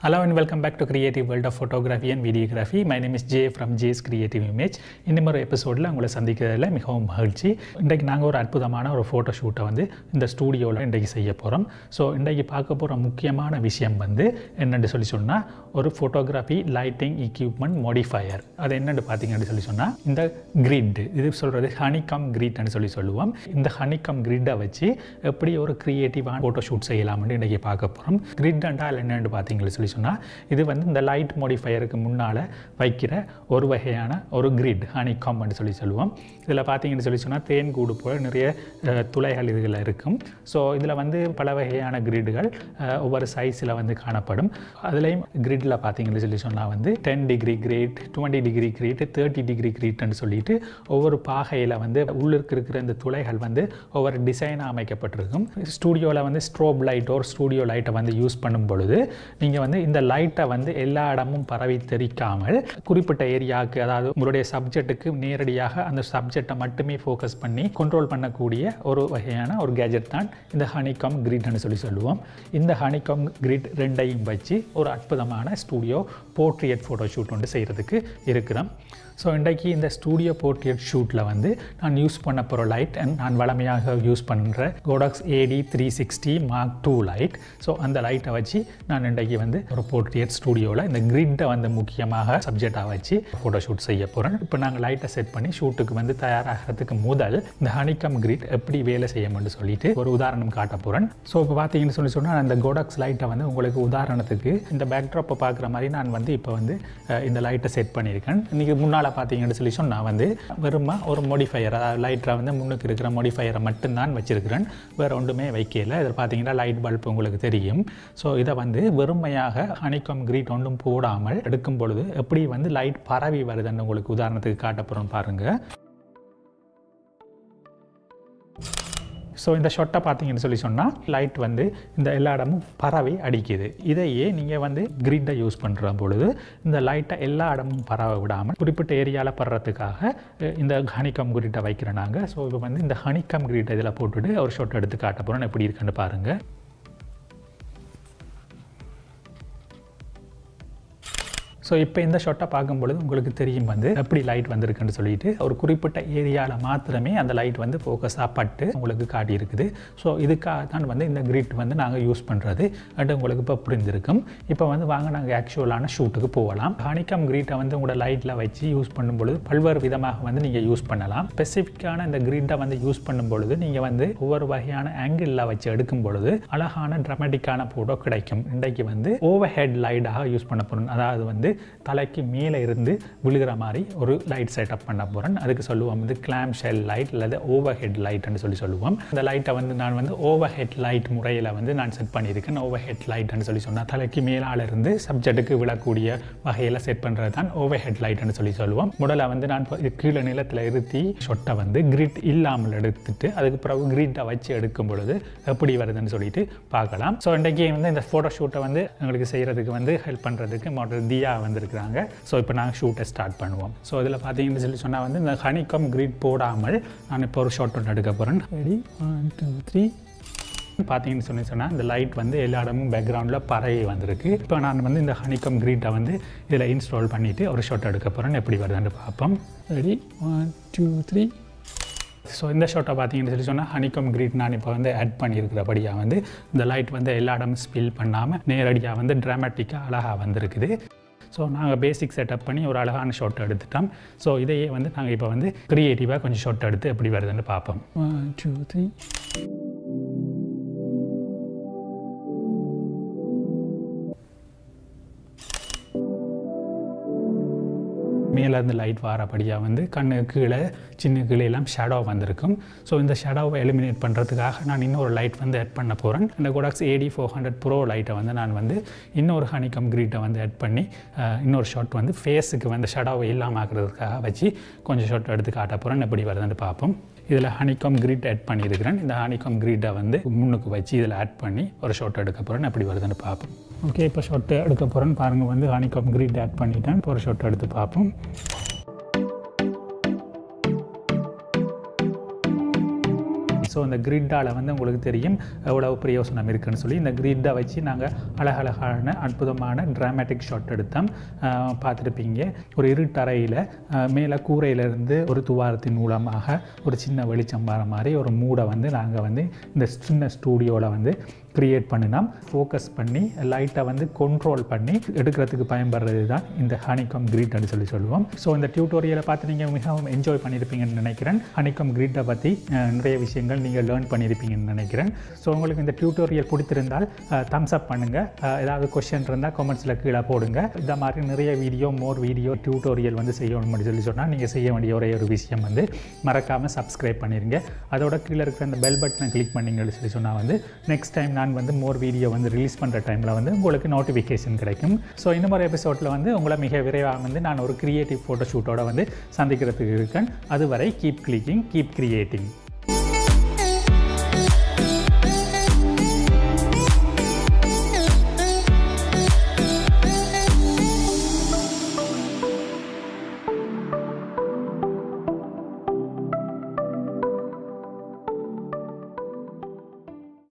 Hello and welcome back to Creative World of Photography and Videography. My name is Jay from Jay's Creative Image. இந்த ஒரு எபிசோடில் உங்களை சந்திக்கிறதுல மிகவும் மகிழ்ச்சி இன்றைக்கு நாங்கள் ஒரு அற்புதமான ஒரு ஃபோட்டோ ஷூட்டை வந்து இந்த ஸ்டூடியோவில் இன்றைக்கு செய்ய போகிறோம் ஸோ இன்றைக்கு பார்க்க போகிற முக்கியமான விஷயம் வந்து என்னென்னு சொல்லி சொன்னால் ஒரு ஃபோட்டோகிராஃபி லைட்டிங் equipment மோடிஃபையர் அது என்னென்னு பார்த்தீங்கன்னு சொல்லி சொன்னால் இந்த கிரிட் இது சொல்கிறது ஹனிகம் கிரிட்னு சொல்லி சொல்லுவோம் இந்த ஹனிகம் கிரிட்டை வச்சு எப்படி ஒரு க்ரியேட்டிவான ஃபோட்டோ ஷூட் செய்யலாம்னு இன்றைக்கி பார்க்க போகிறோம் கிரிட் என்றால் என்னென்னு பார்த்தீங்கன்னு சொல்லி சொன்னால் இது வந்து இந்த லைட் மோடிஃபையருக்கு முன்னால் வைக்கிற ஒரு வகையான ஒரு கிரிட் ஹனிகாம்னு சொல்லி சொல்லுவோம் இதில் பார்த்தீங்கன்னு சொல்லி சொன்னால் தேன் கூடு போல் நிறைய அஹ், துளைகள் இதில் இருக்கும் ஸோ இதில் வந்து பல வகையான கிரிடுகள் ஒவ்வொரு சைஸில் வந்து காணப்படும் அதுலேயும் கிரிட்டில் பார்த்தீங்கன்னு சொல்லி சொன்னால் வந்து ten degree great twenty degree great thirty degree கிரேட்னு சொல்லிட்டு ஒவ்வொரு பாகையில் வந்து உள்ளிருக்கு இருக்கிற இந்த துளைகள் வந்து ஒவ்வொரு டிசைனாக அமைக்கப்பட்டிருக்கும் ஸ்டூடியோவில் வந்து ஸ்ட்ரோப் லைட் ஒரு ஸ்டூடியோ லைட்டை வந்து யூஸ் பண்ணும் பொழுது நீங்கள் வந்து இந்த லைட்டை வந்து எல்லா இடமும் பரவி தெரிக்காமல் குறிப்பிட்ட ஏரியாவுக்கு அதாவது உங்களுடைய சப்ஜெக்ட்டுக்கு நேரடியாக அந்த சப்ஜெக்டை மட்டுமே ஃபோக்கஸ் பண்ணி கண்ட்ரோல் பண்ணக்கூடிய ஒரு வகையான ஒரு கேஜெட் தான் இந்த ஹனிகாம் கிரிட்னு சொல்லி சொல்லுவோம் இந்த ஹனிகாம் கிரிட் ரெண்டையும் வச்சு ஒரு அற்புதமான ஸ்டூடியோ போர்ட்ரியட் ஃபோட்டோ ஷூட் ஒன்று செய்கிறதுக்கு இருக்கிறோம் ஸோ இன்றைக்கு இந்த ஸ்டூடியோ போர்ட்ரியட் ஷூட்டில் வந்து நான் யூஸ் பண்ண போகிற லைட் அண்ட் நான் வழமையாக யூஸ் பண்ணுற Godox AD three sixty mark two light so அந்த லைட்டை வச்சு நான் இன்றைக்கு வந்து ஒரு போர்ட்ரியட் ஸ்டூடியோவில் இந்த கிரிட்டை வந்து முக்கியமாக சப்ஜெக்டாக வச்சு ஃபோட்டோ ஷூட் செய்ய போகிறேன் இப்போ நாங்கள் லைட்டை செட் பண்ணி ஷூட்டுக்கு வந்து தயாராகிறதுக்கு முதல் இந்த ஹனிகம் கிரிட் எப்படி வேலை செய்யணும்னு சொல்லிட்டு ஒரு உதாரணம் காட்ட போகிறேன் ஸோ இப்போ பார்த்தீங்கன்னு சொல்லி சொன்னால் அந்த கோடாக்ஸ் லைட்டை வந்து உங்களுக்கு உதாரணத்துக்கு இந்த பேக்ட்ராப்பை பார்க்குற மாதிரி நான் வந்து இப்போ வந்து அஹ், இந்த லைட்டை செட் பண்ணியிருக்கேன் இன்றைக்கி முன்னால் பார்த்தீங்கன்னு சொல்லி சொன்னால் வந்து வெறுமா ஒரு மோடிஃபையர் அதாவது லைட்டில் வந்து முன்னுக்கு இருக்கிற மோடிஃபையரை மட்டும்தான் வச்சிருக்கிறேன் வேறு ஒன்றுமே வைக்கல இதில் பார்த்தீங்கன்னா லைட் பல்ப் உங்களுக்கு தெரியும் ஸோ இதை வந்து வெறுமையாக ஹனிகம் கிரீட் ஒன்றும் போடாமல் எடுக்கும் பொழுது எப்படி வந்து லைட் பரவி வருதுன்னு உங்களுக்கு உதாரணத்துக்கு காட்ட போகிறோம் பாருங்கள் ஸோ இந்த ஷொட்டை பார்த்தீங்கன்னு சொல்லி சொன்னால் லைட் வந்து இந்த எல்லா இடமும் பரவி அடிக்குது இதையே நீங்கள் வந்து கிரிட்டை யூஸ் பண்ணுற பொழுது இந்த லைட்டை எல்லா இடமும் பரவ விடாமல் குறிப்பிட்ட ஏரியாவில் படுறதுக்காக அஹ், இந்த ஹனிகம் கிரிட்டை வைக்கிறோம் நாங்கள் ஸோ இப்போ வந்து இந்த ஹனிகம் கிரிட்டை இதில் போட்டுட்டு ஒரு ஷொட் எடுத்து காட்ட போகிறோம் எப்படி இருக்குன்னு பாருங்கள் ஸோ இப்போ இந்த ஷாட்டை பார்க்கும்பொழுது உங்களுக்கு தெரியும் வந்து எப்படி லைட் வந்திருக்குன்னு சொல்லிட்டு ஒரு குறிப்பிட்ட ஏரியாவில் மாத்திரமே அந்த லைட் வந்து ஃபோக்கஸாக பட்டு உங்களுக்கு காட்டியிருக்குது ஸோ இதுக்காக தான் வந்து இந்த கிரிட் வந்து நாங்கள் யூஸ் பண்ணுறது அண்ட் உங்களுக்கு இப்போ புரிஞ்சிருக்கும் இப்போ வந்து வாங்க நாங்கள் ஆக்சுவலான ஷூட்டுக்கு போகலாம் ஹனிகம் கிரீட்டை வந்து உங்களோட லைட்டில் வச்சு யூஸ் பண்ணும்பொழுது பல்வேறு விதமாக வந்து நீங்கள் யூஸ் பண்ணலாம் ஸ்பெசிஃபிக்கான இந்த கிரிட்டை வந்து யூஸ் பண்ணும் பொழுது நீங்கள் வந்து ஒவ்வொரு வகையான ஆங்கிளில் வச்சு எடுக்கும் பொழுது அழகான ட்ரமேட்டிக்கான ஃபோட்டோ கிடைக்கும் இன்றைக்கு வந்து ஓவர் ஹெட் லைட்டாக யூஸ் பண்ண போகிறோம் அதாவது வந்து தலைக்கு மேலே இருந்து விழுகிற மாதிரி ஒரு லைட் செட்டப் பண்ண போகிறேன் அதுக்கு சொல்லுவோம் வந்து கிளாம் ஷெல் லைட் அல்லது ஓவர் ஹெட் லைட்னு சொல்லி சொல்லுவோம் இந்த லைட்டை வந்து நான் வந்து ஓவர் ஹெட் லைட் முறையில் வந்து நான் செட் பண்ணியிருக்கேன் ஓவர் ஹெட் லைட்னு சொல்லி சொன்னால் தலைக்கு மேலால இருந்து சப்ஜெக்ட்டுக்கு விழக்கூடிய வகையில் செட் பண்ணுறது தான் ஓவர் ஹெட் லைட்னு சொல்லி சொல்லுவோம் முதல்ல வந்து நான் இப்போ இது கீழே நிலத்தில் இருத்தி ஷொட்டை வந்து கிரிட் இல்லாமல் எடுத்துட்டு அதுக்கு பிறகு கிரிட்டை வச்சு எடுக்கும் பொழுது எப்படி வருதுன்னு சொல்லிட்டு பார்க்கலாம் ஸோ இன்றைக்கி வந்து இந்த ஃபோட்டோ ஷூட்டை வந்து எங்களுக்கு செய்கிறதுக்கு வந்து ஹெல்ப் பண்ணுறதுக்கு மாடல் தியா வந்திருக்கிறாங்க ஸோ இப்போ நாங்கள் ஷூட்டை ஸ்டார்ட் பண்ணுவோம் ஸோ இதில் பார்த்தீங்கன்னு சொல்லி சொன்னால் வந்து இந்த ஹனிகம் கிரிட் போடாமல் நான் இப்போ ஒரு ஷாட் ஒன்று எடுக்க போகிறேன் ரெடி ஒன் டூ த்ரீ பார்த்தீங்கன்னு சொல்லி சொன்னால் இந்த லைட் வந்து எல்லா இடமும் பேக்ரவுண்டில் பரவி வந்திருக்கு இப்போ நான் வந்து இந்த ஹனிகம் கிரீட்டை வந்து இதில் இன்ஸ்டால் பண்ணிவிட்டு ஒரு ஷாட் எடுக்க போகிறேன் எப்படி வருதுன்னு பார்ப்போம் ready one two three so இந்த ஷாட்டை பார்த்தீங்கன்னு சொல்லி சொன்னால் ஹனிகம் கிரீட் நான் இப்போ வந்து ஆட் பண்ணியிருக்கிறபடியாக வந்து இந்த லைட் வந்து எல்லா இடமும் ஸ்பில் பண்ணாமல் நேரடியாக வந்து ட்ராமேட்டிக்காக அழகாக வந்திருக்குது ஸோ நாங்கள் பேசிக் செட்டப் பண்ணி ஒரு அழகான ஷாட் எடுத்துட்டோம் ஸோ இதையே வந்து நாங்கள் இப்போ வந்து க்ரியேட்டிவாக கொஞ்சம் ஷாட் எடுத்து எப்படி வருதுன்னு பார்ப்போம் ஒன் டூ த்ரீ மேலே இருந்து லைட் வாரபடியாக வந்து கண்ணு கீழே சின்ன கீழே எல்லாம் ஷேடோ வந்திருக்கும் ஸோ இந்த ஷேடோவை எலிமினேட் பண்ணுறதுக்காக நான் இன்னொரு லைட் வந்து ஆட் பண்ண போகிறேன் இந்த Godox AD four hundred pro லைட்டை வந்து நான் வந்து இன்னொரு ஹனிகம் கிரீட்டை வந்து ஆட் பண்ணி அஹ், இன்னொரு ஷாட் வந்து ஃபேஸுக்கு வந்து ஷேடோவை இல்லாமல் ஆக்குறதுக்காக வச்சு கொஞ்சம் ஷாட் எடுத்து காட்ட போகிறேன் எப்படி வருதுன்னு பார்ப்போம் இதில் ஹனிகாம் கிரிட் ஆட் பண்ணியிருக்கிறேன் இந்த ஹனிகாம் கிரிட்டை வந்து முன்னுக்கு வச்சு இதில் ஆட் பண்ணி ஒரு ஷாட் எடுக்க போகிறேன் எப்படி வருதுன்னு பார்ப்போம் ஓகே இப்போ ஷாட் எடுக்க போகிறேன்னு பாருங்கள் வந்து ஹனிகாம் கிரிட் ஆட் பண்ணிட்டேன் இப்போ ஒரு ஷாட் எடுத்து பார்ப்போம் ஸோ இந்த கிரிட்டால் வந்து உங்களுக்கு தெரியும் எவ்வளவு பிரயோசனம் இருக்குன்னு சொல்லி இந்த கிரிட்டை வச்சு நாங்கள் அழகழகான அற்புதமான ட்ராமேட்டிக் ஷாட் எடுத்தோம் அஹ் பார்த்துருப்பீங்க ஒரு இருட்டறையில் மேலே கூரையிலேருந்து ஒரு துவாரத்தின் மூலமாக ஒரு சின்ன வெளிச்சம் வர மாதிரி ஒரு மூடை வந்து நாங்கள் வந்து இந்த சின்ன ஸ்டூடியோவில் வந்து க்ரியேட் பண்ணினோம் ஃபோக்கஸ் பண்ணி லைட்டை வந்து கண்ட்ரோல் பண்ணி எடுக்கிறதுக்கு பயன்படுறது தான் இந்த ஹனிகாம் கிரிட் அப்படின்னு சொல்லி சொல்லுவோம் ஸோ இந்த டியூட்டோரியலை பார்த்து நீங்கள் மிகவும் என்ஜாய் பண்ணியிருப்பீங்கன்னு நினைக்கிறேன் ஹனிகாம் கிரிட்டை பற்றி அஹ், நிறைய விஷயங்கள் நீங்கள் லேர்ன் பண்ணியிருப்பீங்கன்னு நினைக்கிறேன் ஸோ உங்களுக்கு இந்த டியூட்டோரியல் பிடித்திருந்தால் தம்ஸ் அப் பண்ணுங்கள் ஏதாவது கொஷின் இருந்தால் கமெண்ட்ஸில் கீழே போடுங்க இந்த மாதிரி நிறைய வீடியோ மோர் வீடியோ டியூட்டோரியல் வந்து செய்யணும்னு சொல்லி சொன்னால் நீங்கள் செய்ய வேண்டிய ஒரே ஒரு விஷயம் வந்து மறக்காமல் சப்ஸ்கிரைப் பண்ணிடுங்க அதோட கீழே இருக்கிற அந்த பெல் பட்டனை கிளிக் பண்ணிங்கன்னு சொல்லி சொன்னால் வந்து நெக்ஸ்ட் டைம் நான் வந்து மோர் வீடியோ வந்து ரிலீஸ் பண்ணுற டைமில் வந்து உங்களுக்கு நோட்டிஃபிகேஷன் கிடைக்கும் ஸோ இந்த மாதிரி எபிசோடில் வந்து உங்களை மிக விரைவாக வந்து நான் ஒரு கிரியேட்டிவ் ஃபோட்டோ ஷூட்டோட வந்து சந்திக்கிறதுக்கு இருக்கேன் அதுவரை கீப் கிளிக்கிங் கீப் கிரியேட்டிங்